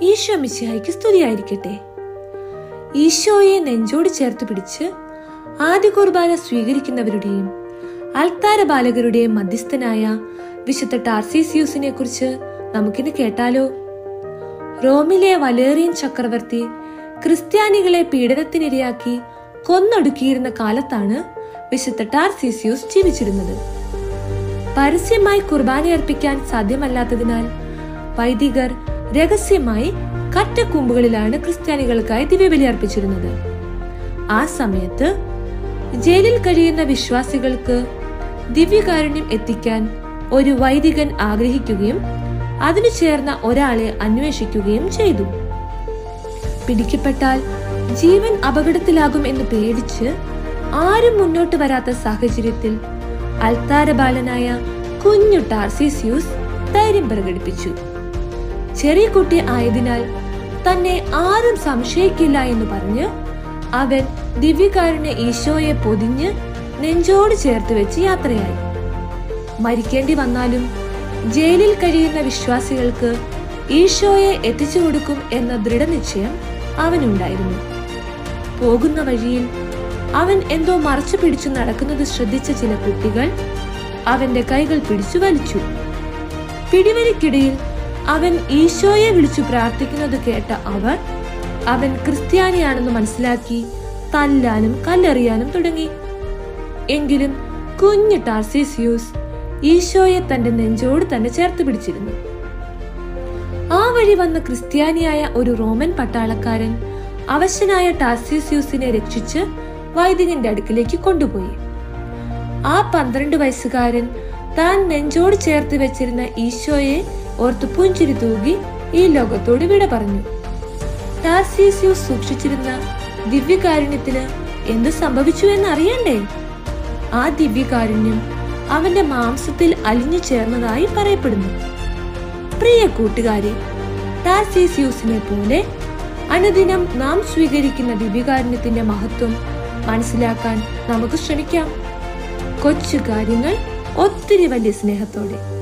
ഈശോ മിശിഹായ്ക്ക് സ്തുതിയായിരിക്കട്ടെ ഈശോയെ നെഞ്ചോട് ചേർത്ത് പിടിച്ച് ആദ്യ കുർബാന സ്വീകരിക്കുന്നവരുടെയും അൽത്താര ബാലകരുടെയും മധ്യസ്ഥനായ വിശുദ്ധ ടാർസീസിയൂസിനെ കുറിച്ച് നമുക്കിന്ന് കേട്ടാലോ റോമിലെ വലേറിയൻ ചക്രവർത്തി ക്രിസ്ത്യാനികളെ പീഡനത്തിനിരയാക്കി കൊന്നൊടുക്കിയിരുന്ന കാലത്താണ് വിശുദ്ധ ടാർസീസിയൂസ് ജീവിച്ചിരുന്നത് പരസ്യമായി കുർബാനയർപ്പിക്കാൻ സാധ്യമല്ലാത്തതിനാൽ വൈദികർ രഹസ്യമായി കറ്റക്കൂമ്പുകളിലാണ് ക്രിസ്ത്യാനികൾക്കായി ദിവ്യബലി അർപ്പിച്ചിരുന്നത് ആ സമയത്ത് ജയിലിൽ കഴിയുന്ന വിശ്വാസികൾക്ക് ദിവ്യകാരുണ്യം എത്തിക്കാൻ ഒരു വൈദികൻ ആഗ്രഹിക്കുകയും അതിനു ചേർന്ന ഒരാളെ അന്വേഷിക്കുകയും ചെയ്തു പിടിക്കപ്പെട്ടാൽ ജീവൻ അപകടത്തിലാകും എന്ന് പേടിച്ച് ആരും മുന്നോട്ട് വരാത്ത സാഹചര്യത്തിൽ അൽത്താര ബാലനായ കുഞ്ഞു ടാർസിസിയൂസ് ധൈര്യം പ്രകടിപ്പിച്ചു ചെറിയ കുട്ടി ആയതിനാൽ തന്നെ ആരും സംശയിക്കില്ല എന്ന് പറഞ്ഞ് അവൻ ദിവ്യകാരുണ്യ ഈശോയെ പൊതിഞ്ഞ് നെഞ്ചോട് ചേർത്ത് വെച്ച് യാത്രയായി മരിക്കേണ്ടി വന്നാലും ജയിലിൽ കഴിയുന്ന വിശ്വാസികൾക്ക് ഈശോയെ എത്തിച്ചു കൊടുക്കും എന്ന ദൃഢനിശ്ചയം അവനുണ്ടായിരുന്നു പോകുന്ന വഴിയിൽ അവൻ എന്തോ മറച്ചു പിടിച്ചു നടക്കുന്നത് ശ്രദ്ധിച്ച ചില കുട്ടികൾ അവന്റെ കൈകൾ പിടിച്ചു വലിച്ചു പിടിവലിക്കിടയിൽ അവൻ ഈശോയെ വിളിച്ചു പ്രാർത്ഥിക്കുന്നത് കേട്ട അവർ അവൻ ക്രിസ്ത്യാനിയാണെന്ന് മനസ്സിലാക്കി തല്ലാനും കല്ലെറിയാനും തുടങ്ങി എങ്കിലും കുഞ്ഞു ടാർസിസിയൂസ് ഈശോയെ തന്റെ നെഞ്ചോട് തന്നെ ചേർത്ത് പിടിച്ചിരുന്നു ആ വഴി വന്ന ക്രിസ്ത്യാനിയായ ഒരു റോമൻ പട്ടാളക്കാരൻ അവശനായ ടാർസിസിയൂസിനെ രക്ഷിച്ച് വൈദികന്റെ അടുക്കിലേക്ക് കൊണ്ടുപോയി ആ പന്ത്രണ്ട് വയസ്സുകാരൻ താൻ നെഞ്ചോട് ചേർത്ത് വെച്ചിരുന്ന ഈശോയെ ഓർത്ത് പുഞ്ചിരി തൂകി ഈ ലോകത്തോട് വിട പറഞ്ഞു ടാർസീസിയൂസ് സൂക്ഷിച്ചിരുന്ന ദിവ്യകാരുണ്യത്തിന് എന്ത് സംഭവിച്ചു എന്ന് അറിയണ്ടേ ആ ദിവ്യകാരുണ്യം അവന്റെ മാംസത്തിൽ അലിഞ്ഞു ചേർന്നതായി പറയപ്പെടുന്നു പ്രിയ കൂട്ടുകാരെ ടാർസീസിയൂസിനെ പോലെ അനുദിനം നാം സ്വീകരിക്കുന്ന ദിവ്യകാരുണ്യത്തിന്റെ മഹത്വം മനസ്സിലാക്കാൻ നമുക്ക് ശ്രമിക്കാം കൊച്ചു കാര്യങ്ങൾ ഒത്തിരി വലിയ സ്നേഹത്തോടെ